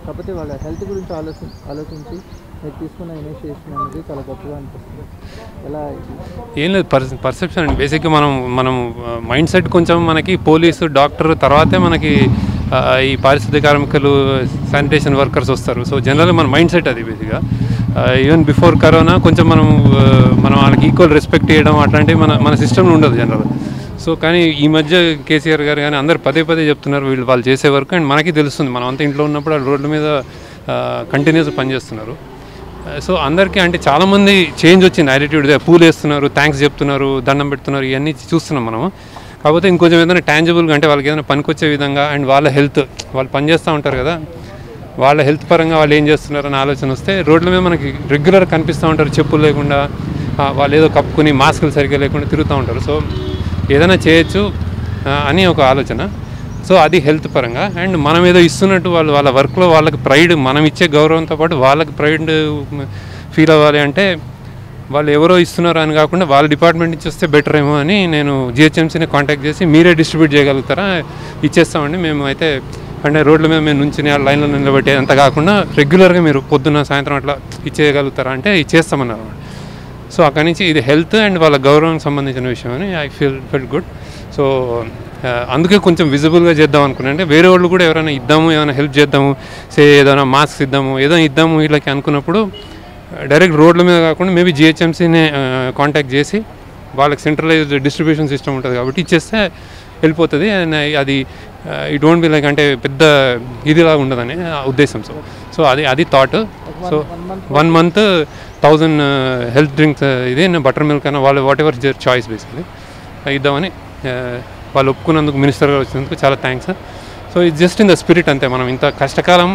కాకపోతే వాళ్ళ హెల్త్ గురించి ఆలోచి ఆలోచించి మీరు తీసుకున్న ఇనిషియేషన్ అనేది చాలా గొప్పగా అనిపిస్తుంది ఎలా ఇది ఏం లేదు పర్ పర్సెప్షన్ అండి బేసిక్గా మనం మనం మైండ్ సెట్ కొంచెం మనకి పోలీసు డాక్టర్ తర్వాతే మనకి ఆ, ఈ పారిశుద్ధ్య కార్మికులు శానిటేషన్ వర్కర్స్ వస్తారు సో జనరల్గా మన మైండ్ సెట్ అది బేసిక్గా ఈవెన్ బిఫోర్ కరోనా కొంచెం మనం ఆ, మనం వాళ్ళకి ఈక్వల్ రెస్పెక్ట్ చేయడం అట్లాంటివి మన మన సిస్టంలో ఉండదు జనరల్ సో కానీ ఈ మధ్య కేసీఆర్ గారు కానీ అందరు పదే పదే చెప్తున్నారు వీళ్ళు వాళ్ళు చేసే వర్క్ అండ్ మనకి తెలుస్తుంది మనం అంతా ఇంట్లో ఉన్నప్పుడు వాళ్ళు రోడ్ల మీద కంటిన్యూస్ పనిచేస్తున్నారు సో అందరికీ అంటే చాలామంది చేంజ్ వచ్చింది యాటిట్యూడ్ పూలు వేస్తున్నారు థ్యాంక్స్ చెప్తున్నారు దండం పెడుతున్నారు ఇవన్నీ చూస్తున్నాం మనం కాకపోతే ఇంకొంచెం ఏదైనా ట్యాంజిబుల్గా అంటే వాళ్ళకి ఏదైనా పనికొచ్చే విధంగా అండ్ వాళ్ళ హెల్త్ వాళ్ళు పని చేస్తూ ఉంటారు కదా వాళ్ళ హెల్త్ పరంగా వాళ్ళు ఏం చేస్తున్నారు అనే ఆలోచన వస్తే రోడ్ల మీద మనకి రెగ్యులర్ కనిపిస్తూ ఉంటారు చెప్పులు లేకుండా ఆ, వాళ్ళు ఏదో కప్పుకొని మాస్కులు సరిగ్గా లేకుండా తిరుగుతూ ఉంటారు సో ఏదైనా చేయొచ్చు ఆ, అని ఒక ఆలోచన సో అది హెల్త్ పరంగా అండ్ మనం ఏదో ఇస్తున్నట్టు వాళ్ళు వాళ్ళ వర్క్లో వాళ్ళకి ప్రైడ్ మనం ఇచ్చే గౌరవంతో పాటు వాళ్ళకి ప్రైడ్ ఫీల్ అవ్వాలి అంటే వాళ్ళు ఎవరో ఇస్తున్నారు అని కాకుండా వాళ్ళ డిపార్ట్మెంట్ నుంచి వస్తే బెటర్ ఏమో అని నేను జిహెచ్ఎంసీని కాంటాక్ట్ చేసి మీరే డిస్ట్రిబ్యూట్ చేయగలుగుతారా ఇచ్చేస్తామండి మేము అయితే అంటే రోడ్ల మీద మేము నుంచి లైన్లో నిలబెట్టే అంత కాకుండా రెగ్యులర్గా మీరు పొద్దున్న సాయంత్రం అట్లా ఇచ్చేయగలుగుతారా అంటే ఇచ్చేస్తామన్నారు సో అక్కడి నుంచి ఇది హెల్త్ అండ్ వాళ్ళ గౌరవం సంబంధించిన విషయం అని I feel feel good so ఆ, అందుకే కొంచెం విజిబుల్గా చేద్దాం అనుకున్నాను అంటే వేరే వాళ్ళు కూడా ఎవరైనా ఇద్దాము ఏమైనా హెల్ప్ చేద్దాము సే ఏదైనా మాస్క్ ఇద్దాము ఏదో ఇద్దాము వీళ్ళకి అనుకున్నప్పుడు డైరెక్ట్ రోడ్ల మీద కాకుండా మేబీ జిహెచ్ఎంసీనే కాంటాక్ట్ చేసి వాళ్ళకి సెంట్రలైజ్డ్ డిస్ట్రిబ్యూషన్ సిస్టమ్ ఉంటుంది కాబట్టి ఇచ్చేస్తే వెళ్ళిపోతుంది అండ్ అది ఇట్ డోంట్ బి లైక్ అంటే పెద్ద ఇదిలా ఉండదని ఆ ఉద్దేశం సో సో అది అది thought so one month thousand health drinks ఇది బటర్ మిల్క్ అయినా వాళ్ళు వాట్ ఎవర్ చాయిస్ బేసిక్లీ ఇద్దామని ఆ, వాళ్ళు ఒప్పుకున్నందుకు మినిస్టర్ గారు వచ్చినందుకు చాలా థ్యాంక్స్ సో ఇది జస్ట్ ఇన్ ద స్పిరిట్ అంతే మనం ఇంత కష్టకాలం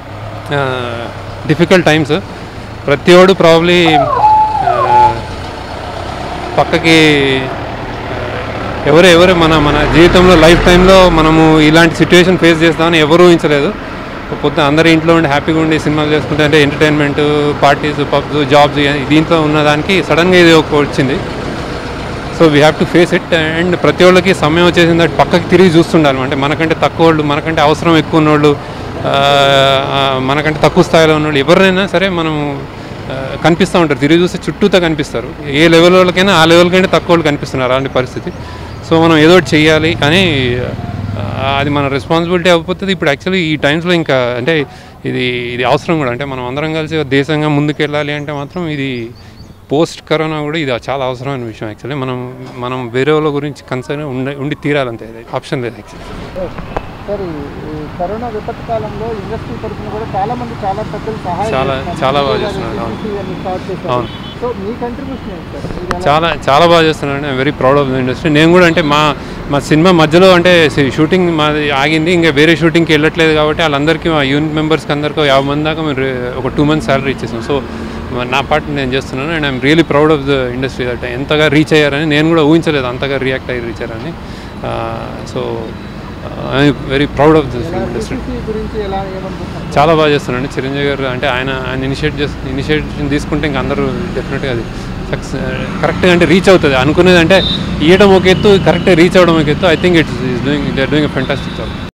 డిఫికల్ట్ టైమ్స్ ప్రతి ఒడు ప్రాబ్లీ పక్కకి ఎవరు ఎవరు మన మన జీవితంలో లైఫ్ టైంలో మనము ఇలాంటి సిచ్యువేషన్ ఫేస్ చేస్తామని ఎవరు ఊహించలేదు పొద్దున అందరి ఇంట్లో ఉండి హ్యాపీగా ఉండి సినిమాలు చేసుకుంటే అంటే ఎంటర్టైన్మెంట్ పార్టీస్ పబ్స్ జాబ్స్ దీంట్లో ఉన్నదానికి సడన్గా ఇది ఒక వచ్చింది so we have to face it and ప్రతి ఒళ్ళకి సమయం వచ్చేసింది అంటే పక్కకి తిరిగి చూస్తుండాలి అంటే మనకంటే తక్కువ వాళ్ళు మనకంటే అవసరం ఎక్కువ ఉన్నోళ్ళు ఆ, ఆ, మనకంటే తక్కువ స్థాయిలో ఉన్నోళ్ళు ఎవరినైనా సరే మనం ఆ, కనిపిస్తూ ఉంటారు తిరిగి చూస్తే చుట్టూతో కనిపిస్తారు ఏ లెవెల్ వాళ్ళకైనా ఆ లెవెల్ కంటే తక్కువ వాళ్ళు కనిపిస్తున్నారు అలాంటి పరిస్థితి సో మనం ఏదో ఒకటి చెయ్యాలి అని ఆ, అది మన రెస్పాన్సిబిలిటీ అయిపోతుంది ఇప్పుడు యాక్చువల్లీ ఈ టైమ్స్లో ఇంకా అంటే ఇది ఇది అవసరం కూడా అంటే మనం అందరం కలిసి ఒక దేశంగా ముందుకెళ్ళాలి అంటే మాత్రం ఇది పోస్ట్ కరోనా కూడా ఇది చాలా అవసరమైన విషయం యాక్చువల్లీ మనం మనం వేరే వాళ్ళ గురించి కన్సర్న్ ఉండి ఉండి తీరాలంతే ఆప్షన్ లేదు యాక్చువల్లీ సార్ ఈ ఈ కరోనా విపత్తు కాలంలో ఇండస్ట్రీ తరఫున కూడా చాలా మంది చాలా పెద్దలు సహాయం చాలా- చేస్తున్నారు. చాలా బాగా మీరు చేస్తున్నారు, అవును. agency అన్ని start చేశారు. అవును. సో మీ కంట్రిబ్యూషన్ ఏంటి సార్ మీరు ఎలా- చాలా చాలా బాగా చేస్తున్నాను very proud of the industry నేను కూడా అంటే మా మా సినిమా మధ్యలో అంటే షూటింగ్ మాది ఆగింది ఇంకా వేరే షూటింగ్కి వెళ్ళట్లేదు కాబట్టి వాళ్ళందరికీ మా యూనిట్ మెంబర్స్కి అందరికీ యాభై మంది దాకా మేము రే- ఒక టూ మంత్స్ శాలరీ ఇచ్చేసాం సో నా పార్ట్ నేను చేస్తున్నాను and I'm really proud of the industry that ఎంతగా రీచ్ అయ్యారని నేను కూడా ఊహించలేదు అంతగా రియాక్ట్ అయ్యి రీచ్ అయ్యారని so I very proud of this ఎలా ఇండస్ట్రీ CCC గురించి ఎలా ఏమనుకుంటున్నారు చాలా బాగా చేస్తున్నాడు చిరంజీవి గారు అంటే ఆయన ఆయన ఇనిషియేట్ చేసి ఇనిషియేషన్ తీసుకుంటే ఇంకా అందరూ డెఫినెట్గా అది సక్సెస్ కరెక్ట్గా అంటే రీచ్ అవుతుంది అనుకునేది అంటే ఇవ్వడం ఒక ఎత్తు కరెక్ట్గా రీచ్ అవ్వడం ఒక ఎత్తు I think it's doing they doing fantastic job